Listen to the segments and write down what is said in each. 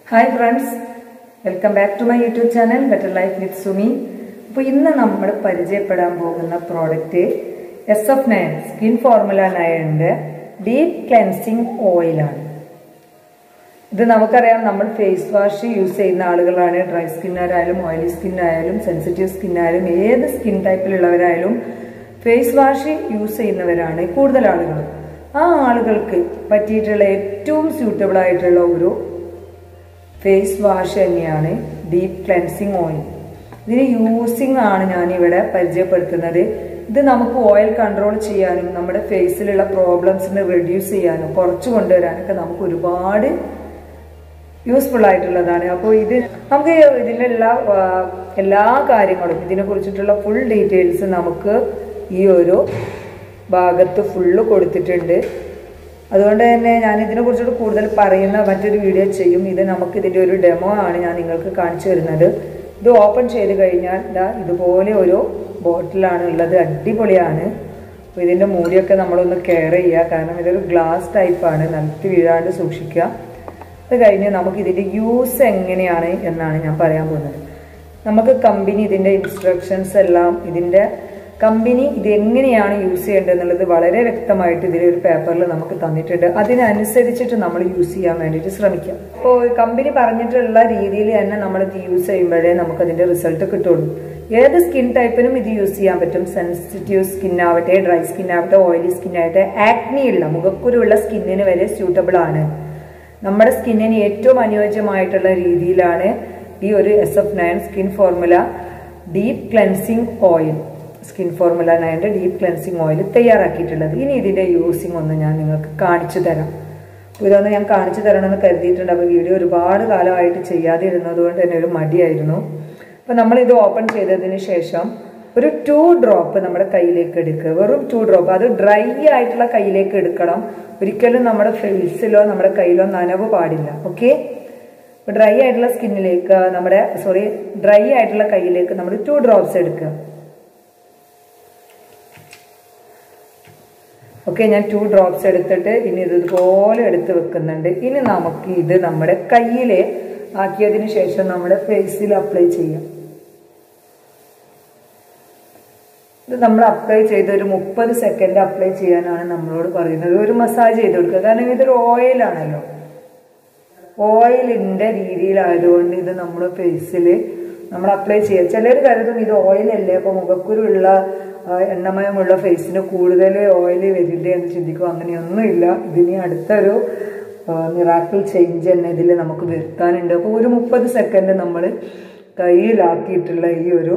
hi friends welcome back to my YouTube channel better life with Sumi അപ്പോൾ ഇന്ന് നമ്മൾ പരിചയപ്പെടാൻ പോകുന്ന product S F nine skin formula നയൻ്റെ ഡീപ് ക്ലെൻസിങ് ഓയിലാണ് ഇത് നമുക്കറിയാം നമ്മൾ ഫേസ് വാഷ് യൂസ് ചെയ്യുന്ന ആളുകളാണ് ഡ്രൈ സ്കിന്നായാലും ഓയിലി സ്കിന്നായാലും സെൻസിറ്റീവ് സ്കിന്നായാലും ഏത് സ്കിൻ ടൈപ്പിലുള്ളവരായാലും ഫേസ് വാഷ് യൂസ് ചെയ്യുന്നവരാണ് കൂടുതൽ ആളുകൾ ആ ആളുകൾക്ക് പറ്റിയിട്ടുള്ള ഏറ്റവും സ്യൂട്ടബിൾ ആയിട്ടുള്ള ഒരു ഫേസ് വാഷ് തന്നെയാണ് ഡീപ്പ് ക്ലെൻസിങ് ഓയിൽ ഇതിന് യൂസിങ് ആണ് ഞാനിവിടെ പരിചയപ്പെടുത്തുന്നത് ഇത് നമുക്ക് ഓയിൽ കൺട്രോൾ ചെയ്യാനും നമ്മുടെ ഫേസിലുള്ള പ്രോബ്ലംസിനെ റെഡ്യൂസ് ചെയ്യാനും കുറച്ച് കൊണ്ടുവരാനൊക്കെ നമുക്ക് ഒരുപാട് യൂസ്ഫുൾ ആയിട്ടുള്ളതാണ് അപ്പോൾ ഇത് നമുക്ക് ഇതിലുള്ള എല്ലാ കാര്യങ്ങളും ഇതിനെ കുറിച്ചിട്ടുള്ള ഫുൾ ഡീറ്റെയിൽസ് നമുക്ക് ഈ ഒരു ഭാഗത്ത് ഫുള്ള് കൊടുത്തിട്ടുണ്ട് അതുകൊണ്ട് തന്നെ ഞാൻ ഇതിനെ കുറിച്ചിട്ട് കൂടുതൽ പറയുന്ന മറ്റൊരു വീഡിയോ ചെയ്യും ഇത് നമുക്ക് ഇതിൻ്റെ ഒരു ഡെമോ ആണ് ഞാൻ നിങ്ങൾക്ക് കാണിച്ചു തരുന്നത് ഇത് ഓപ്പൺ ചെയ്ത് കഴിഞ്ഞാൽ ഇതാ ഇതുപോലെ ഒരു ബോട്ടിലാണ് ഉള്ളത് അടിപൊളിയാണ് അപ്പോൾ ഇതിൻ്റെ മൂടിയൊക്കെ നമ്മളൊന്ന് കെയർ ചെയ്യുക കാരണം ഇതൊരു ഗ്ലാസ് ടൈപ്പാണ് നിലത്ത് വീഴാണ്ട് സൂക്ഷിക്കുക അത് കഴിഞ്ഞ് നമുക്ക് ഇതിൻ്റെ യൂസ് എങ്ങനെയാണ് എന്നാണ് ഞാൻ പറയാൻ പോകുന്നത് നമുക്ക് കമ്പനി ഇതിൻ്റെ ഇൻസ്ട്രക്ഷൻസ് എല്ലാം ഇതിൻ്റെ കമ്പനി ഇത് എങ്ങനെയാണ് യൂസ് ചെയ്യേണ്ടത് എന്നുള്ളത് വളരെ വ്യക്തമായിട്ട് ഇതിലൊരു പേപ്പറിൽ നമുക്ക് തന്നിട്ടുണ്ട് അതിനനുസരിച്ചിട്ട് നമ്മൾ യൂസ് ചെയ്യാൻ വേണ്ടിയിട്ട് ശ്രമിക്കാം അപ്പോൾ കമ്പനി പറഞ്ഞിട്ടുള്ള രീതിയിൽ തന്നെ നമ്മൾ ഇത് യൂസ് ചെയ്യുമ്പോഴേ നമുക്ക് അതിന്റെ റിസൾട്ട് കിട്ടുള്ളൂ ഏത് സ്കിൻ ടൈപ്പിനും ഇത് യൂസ് ചെയ്യാൻ പറ്റും സെൻസിറ്റീവ് സ്കിൻ ആവട്ടെ ഡ്രൈ സ്കിൻ ആവട്ടെ ഓയിലി സ്കിൻ ആവട്ടെ ആക്നി ഉള്ള മുഖക്കുരുള്ള സ്കിന്നിന് വരെ സ്യൂട്ടബിൾ ആണ് നമ്മുടെ സ്കിന്നിന് ഏറ്റവും അനുയോജ്യമായിട്ടുള്ള രീതിയിലാണ് ഈ ഒരു S F nine skin formula deep cleansing oil skin formula നയൻ്റെ ഡീപ്പ് ക്ലെൻസിങ് ഓയിൽ തയ്യാറാക്കിയിട്ടുള്ളത് ഇനി ഇതിൻ്റെ യൂസിങ് ഒന്ന് ഞാൻ നിങ്ങൾക്ക് കാണിച്ചു തരാം ഇതൊന്ന് ഞാൻ കാണിച്ചു തരണമെന്ന് കരുതിയിട്ടുണ്ട് അപ്പോൾ വീഡിയോ ഒരുപാട് കാലമായിട്ട് ചെയ്യാതെ ഇരുന്നത് കൊണ്ട് തന്നെ ഒരു മടിയായിരുന്നു അപ്പോൾ നമ്മൾ ഇത് ഓപ്പൺ ചെയ്തതിന് ശേഷം ഒരു ടു ഡ്രോപ്പ് നമ്മുടെ കയ്യിലേക്ക് എടുക്കുക വെറും ടു ഡ്രോപ്പ് അത് ഡ്രൈ ആയിട്ടുള്ള കയ്യിലേക്ക് എടുക്കണം ഒരിക്കലും നമ്മുടെ ഫേസിലോ നമ്മുടെ കയ്യിലോ നനവ് പാടില്ല ഓക്കെ ഡ്രൈ ആയിട്ടുള്ള സ്കിന്നിലേക്ക് നമ്മുടെ സോറി ഡ്രൈ ആയിട്ടുള്ള കയ്യിലേക്ക് നമ്മൾ ടു ഡ്രോപ്സ് എടുക്കുക ഓക്കെ ഞാൻ ടു ഡ്രോപ്സ് എടുത്തിട്ട് ഇനി ഇത് ഇതുപോലെ എടുത്ത് വെക്കുന്നുണ്ട് ഇനി നമുക്ക് ഇത് നമ്മുടെ കയ്യിൽ ആക്കിയതിന് ശേഷം നമ്മുടെ ഫേസിൽ അപ്ലൈ ചെയ്യാം ഇത് നമ്മൾ അപ്ലൈ ചെയ്ത് ഒരു മുപ്പത് സെക്കൻഡ് അപ്ലൈ ചെയ്യാനാണ് നമ്മളോട് പറയുന്നത് ഒരു മസാജ് ചെയ്ത് കൊടുക്കുക കാരണം ഇതൊരു ഓയിലാണല്ലോ ഓയിലിന്റെ രീതിയിലായതുകൊണ്ട് ഇത് നമ്മുടെ ഫേസിൽ നമ്മൾ അപ്ലൈ ചെയ്യുക ചിലർ കരുതും ഇത് ഓയിലല്ലേ അപ്പൊ മുഖക്കുരുള്ള എണ്ണമയമുള്ള ഫേസിന് കൂടുതൽ ഓയിൽ വരില്ലേ എന്ന് ചിന്തിക്കും അങ്ങനെയൊന്നുമില്ല ഇതിന് അടുത്തൊരു മിറാക്കിൾ ചേഞ്ച് തന്നെ ഇതിൽ നമുക്ക് വരുത്താനുണ്ട് അപ്പോൾ ഒരു മുപ്പത് സെക്കൻഡ് നമ്മൾ കയ്യിലാക്കിയിട്ടുള്ള ഈ ഒരു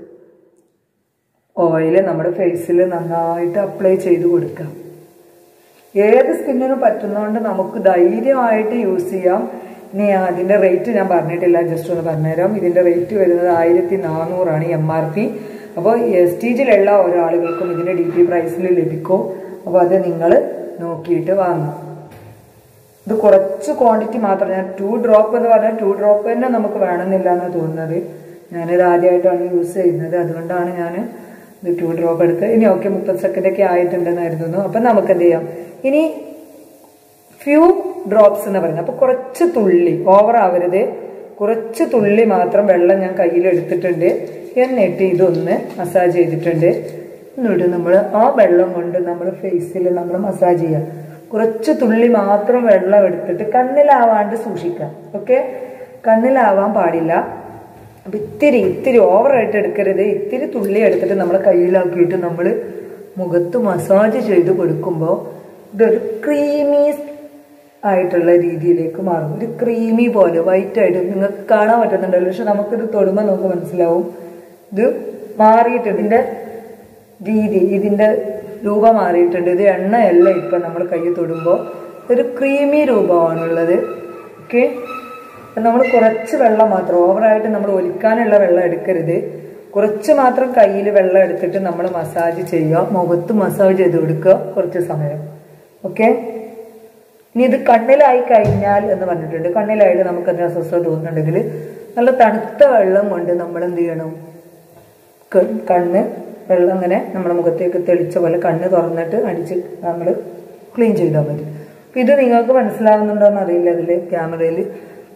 ഓയിൽ നമ്മുടെ ഫേസിൽ നന്നായിട്ട് അപ്ലൈ ചെയ്ത് കൊടുക്കാം ഏത് സ്കിന്നിനും പറ്റുന്നതുകൊണ്ട് നമുക്ക് ധൈര്യമായിട്ട് യൂസ് ചെയ്യാം ഇനി അതിന്റെ റേറ്റ് ഞാൻ പറഞ്ഞിട്ടില്ല ജസ്റ്റ് ഒന്ന് പറഞ്ഞുതരാം ഇതിന്റെ റേറ്റ് വരുന്നത് ആയിരത്തി നാനൂറാണ് എം ആർ പി അപ്പോൾ എസ് ടി ജിയിലുള്ള ഓരോ ആളുകൾക്കും ഇതിന്റെ ഡി പി പ്രൈസിൽ ലഭിക്കും അപ്പോൾ അത് നിങ്ങൾ നോക്കിയിട്ട് വാങ്ങും ഇത് കുറച്ച് ക്വാണ്ടിറ്റി മാത്രം ഞാൻ ടു ഡ്രോപ്പ് എന്ന് പറഞ്ഞാൽ ടു ഡ്രോപ്പ് തന്നെ നമുക്ക് വേണമെന്നില്ല എന്ന് തോന്നുന്നത് ഞാനിത് ആദ്യമായിട്ടാണ് യൂസ് ചെയ്യുന്നത് അതുകൊണ്ടാണ് ഞാൻ ഇത് ടു ഡ്രോപ്പ് എടുത്ത് ഇനി ഓക്കെ മുപ്പത് സെക്കൻഡ് ഒക്കെ ആയിട്ടുണ്ടെന്ന് കരുതുന്നു അപ്പം നമുക്ക് എന്ത് ചെയ്യാം ഇനി ഫ്യൂ ഡ്രോപ്സ് എന്ന് പറയുന്നത് അപ്പൊ കുറച്ച് തുള്ളി ഓവർ ആവരുത് കുറച്ച് തുള്ളി മാത്രം വെള്ളം ഞാൻ കയ്യിൽ എടുത്തിട്ടുണ്ട് എന്നിട്ട് ഇതൊന്ന് മസാജ് ചെയ്തിട്ടുണ്ട് എന്നിട്ട് നമ്മൾ ആ വെള്ളം കൊണ്ട് നമ്മൾ ഫേസിൽ നമ്മൾ മസാജ് ചെയ്യാം കുറച്ച് തുള്ളി മാത്രം വെള്ളം എടുത്തിട്ട് കണ്ണിലാവാണ്ട് സൂക്ഷിക്കാം ഓക്കെ കണ്ണിലാവാൻ പാടില്ല അപ്പൊ ഇത്തിരി ഇത്തിരി ഓവറായിട്ട് എടുക്കരുത് ഇത്തിരി തുള്ളി എടുത്തിട്ട് നമ്മൾ കയ്യിലാക്കിയിട്ട് നമ്മൾ മുഖത്ത് മസാജ് ചെയ്ത് കൊടുക്കുമ്പോൾ ഇതൊരു ക്രീമി ആയിട്ടുള്ള രീതിയിലേക്ക് മാറും ഒരു ക്രീമി പോലെ വൈറ്റ് ആയിട്ട് നിങ്ങൾക്ക് കാണാൻ പറ്റുന്നുണ്ടല്ലോ പക്ഷെ നമുക്കിത് തൊടുമ്പോൾ നമുക്ക് മനസ്സിലാവും ഇത് മാറിയിട്ടുണ്ട് ഇതിന്റെ രീതി ഇതിന്റെ രൂപം മാറിയിട്ടുണ്ട് ഇത് എണ്ണയല്ല ഇപ്പൊ നമ്മൾ കൈ തൊടുമ്പോൾ ഒരു ക്രീമി രൂപമാണുള്ളത് ഓക്കെ നമ്മൾ കുറച്ച് വെള്ളം മാത്രം ഓവറായിട്ട് നമ്മൾ ഒലിക്കാനുള്ള വെള്ളം എടുക്കരുത് കുറച്ച് മാത്രം കയ്യിൽ വെള്ളം എടുത്തിട്ട് നമ്മൾ മസാജ് ചെയ്യുക മുഖത്ത് മസാജ് ചെയ്ത് കൊടുക്കുക കുറച്ച് സമയം ഓക്കെ ഇനി ഇത് കണ്ണിലായി കഴിഞ്ഞാൽ എന്ന് പറഞ്ഞിട്ടുണ്ട് കണ്ണിലായിട്ട് നമുക്ക് അതിന് അസ്വസ്ഥത തോന്നുന്നുണ്ടെങ്കിൽ നല്ല തണുത്ത വെള്ളം കൊണ്ട് നമ്മൾ എന്ത് ചെയ്യണം കണ്ണ് വെള്ളം അങ്ങനെ നമ്മുടെ മുഖത്തേക്ക് തെളിച്ച പോലെ കണ്ണ് തുറന്നിട്ട് അടിച്ച് നമ്മൾ ക്ലീൻ ചെയ്താൽ മതി അപ്പം ഇത് നിങ്ങൾക്ക് മനസ്സിലാവുന്നുണ്ടോ എന്ന് അറിയില്ല അതിൽ ക്യാമറയിൽ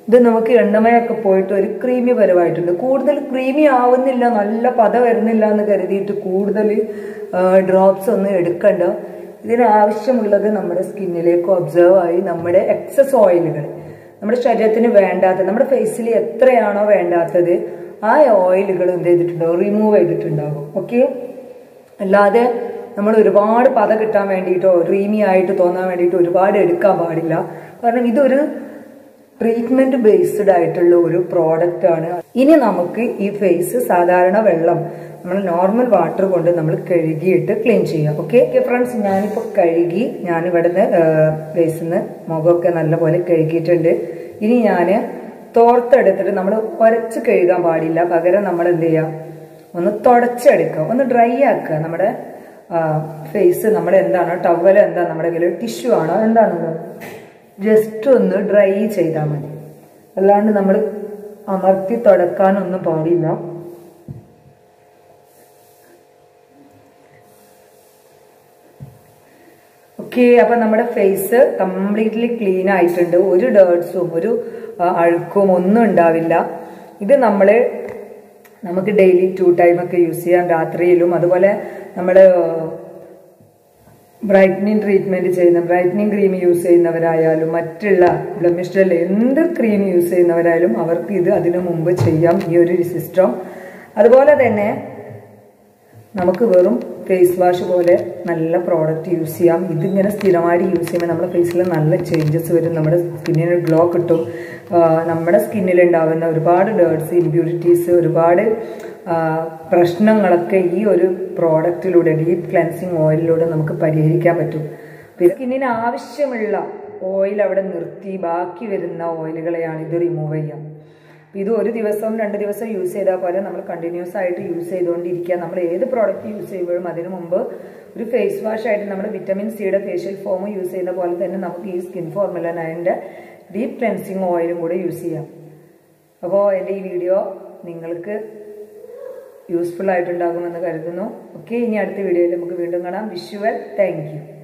ഇത് നമുക്ക് എണ്ണമയൊക്കെ പോയിട്ട് ഒരു ക്രീമി പരമായിട്ടുണ്ട് കൂടുതൽ ക്രീമി ആവുന്നില്ല നല്ല പത വരുന്നില്ല എന്ന് കരുതിയിട്ട് കൂടുതൽ ഡ്രോപ്സ് ഒന്നും എടുക്കണ്ട ഇതിന് ആവശ്യമുള്ളത് നമ്മുടെ സ്കിന്നിലേക്ക് ഒബ്സർവ് ആയി നമ്മുടെ എക്സസ് ഓയിലുകൾ നമ്മുടെ ശരീരത്തിന് വേണ്ടാത്ത നമ്മുടെ ഫേസിൽ എത്രയാണോ വേണ്ടാത്തത് ആ ഓയിലുകൾ എന്ത് ചെയ്തിട്ടുണ്ടാവും റിമൂവ് ചെയ്തിട്ടുണ്ടാകും ഓക്കെ അല്ലാതെ നമ്മൾ ഒരുപാട് പത കിട്ടാൻ വേണ്ടിയിട്ടോ റീമി ആയിട്ട് തോന്നാൻ വേണ്ടിയിട്ട് ഒരുപാട് എടുക്കാൻ പാടില്ല കാരണം ഇതൊരു ട്രീറ്റ്മെന്റ് ബേസ്ഡ് ആയിട്ടുള്ള ഒരു പ്രോഡക്റ്റ് ആണ് ഇനി നമുക്ക് ഈ ഫേസ് സാധാരണ വെള്ളം നമ്മൾ നോർമൽ വാട്ടർ കൊണ്ട് നമ്മൾ കഴുകിയിട്ട് ക്ലീൻ ചെയ്യാം ഓക്കെ ഫ്രണ്ട്സ് ഞാനിപ്പോൾ കഴുകി ഞാൻ ഇവിടുന്ന് ഫേസിൽ നിന്ന് മുഖമൊക്കെ നല്ലപോലെ കഴുകിയിട്ടുണ്ട് ഇനി ഞാൻ തോർത്തെടുത്തിട്ട് നമ്മൾ ഉരച്ച് കഴുകാൻ പാടില്ല പകരം നമ്മൾ എന്ത് ചെയ്യാം ഒന്ന് തുടച്ചെടുക്കുക ഒന്ന് ഡ്രൈ ആക്കുക നമ്മുടെ ഫേസ് നമ്മുടെ എന്താണ് ടവൽ എന്താ നമ്മുടെ കയ്യിൽ ടിഷ്യൂ ആണോ എന്താണത് ജസ്റ്റ് ഒന്ന് ഡ്രൈ ചെയ്താൽ മതി അല്ലാണ്ട് നമ്മൾ അമർത്തി തുടക്കാനൊന്നും പാടില്ല ഓക്കെ അപ്പൊ നമ്മുടെ ഫേസ് കംപ്ലീറ്റ്ലി ക്ലീൻ ആയിട്ടുണ്ട് ഒരു ഡേർട്സും ഒരു അഴുക്കും ഒന്നും ഉണ്ടാവില്ല ഇത് നമ്മൾ നമുക്ക് ഡെയിലി ടു ടൈം ഒക്കെ യൂസ് ചെയ്യാം രാത്രിയിലും അതുപോലെ നമ്മൾ ബ്രൈറ്റനിങ് ട്രീറ്റ്മെന്റ് ചെയ്യുന്ന ബ്രൈറ്റനിങ് ക്രീം യൂസ് ചെയ്യുന്നവരായാലും മറ്റുള്ള ബ്ലമിഷ്ടൽ എന്ത് ക്രീം യൂസ് ചെയ്യുന്നവരായാലും അവർക്ക് ഇത് അതിനു മുമ്പ് ചെയ്യാം ഈ ഒരു സിസ്റ്റം അതുപോലെ തന്നെ നമുക്ക് വെറും ഫേസ് വാഷ് പോലെ നല്ല പ്രോഡക്റ്റ് യൂസ് ചെയ്യാം ഇതിങ്ങനെ സ്ഥിരമായിട്ട് യൂസ് ചെയ്യുമ്പോൾ നമ്മുടെ ഫേസിൽ നല്ല ചേഞ്ചസ് വരും നമ്മുടെ സ്കിന്നിന് ഗ്ലോ കിട്ടും നമ്മുടെ സ്കിന്നിൽ ഉണ്ടാകുന്ന ഒരുപാട് ഡേർട്സ് ഇമ്പ്യൂരിറ്റീസ് ഒരുപാട് പ്രശ്നങ്ങളൊക്കെ ഈ ഒരു പ്രോഡക്റ്റിലൂടെ ഡീപ്പ് ക്ലെൻസിങ് ഓയിലിലൂടെ നമുക്ക് പരിഹരിക്കാൻ പറ്റും സ്കിന്നിന് ആവശ്യമുള്ള ഓയിൽ അവിടെ നിർത്തി ബാക്കി വരുന്ന ഓയിലുകളെയാണ് ഇത് റിമൂവ് ചെയ്യാം ഇത് ഒരു ദിവസം രണ്ട് ദിവസം യൂസ് ചെയ്താൽ പോലെ നമ്മൾ കണ്ടിന്യൂസ് ആയിട്ട് യൂസ് ചെയ്തുകൊണ്ടിരിക്കുക നമ്മൾ ഏത് പ്രോഡക്റ്റ് യൂസ് ചെയ്യുമ്പോഴും അതിനു മുമ്പ് ഒരു ഫേസ് വാഷ് ആയിട്ട് നമ്മൾ വിറ്റമിൻ സിയുടെ ഫേഷ്യൽ ഫോം യൂസ് ചെയ്യുന്ന പോലെ തന്നെ നമുക്ക് ഈ സ്കിൻ ഫോർമുല നയൻ്റെ ഡീപ്പ് ക്ലെൻസിങ് ഓയിലും കൂടെ യൂസ് ചെയ്യാം അപ്പോൾ എൻ്റെ ഈ വീഡിയോ നിങ്ങൾക്ക് യൂസ്ഫുൾ ആയിട്ടുണ്ടാകുമെന്ന് കരുതുന്നു ഓക്കെ ഇനി അടുത്ത വീഡിയോയിൽ നമുക്ക് വീണ്ടും കാണാം വിഷുവൽ താങ്ക് യു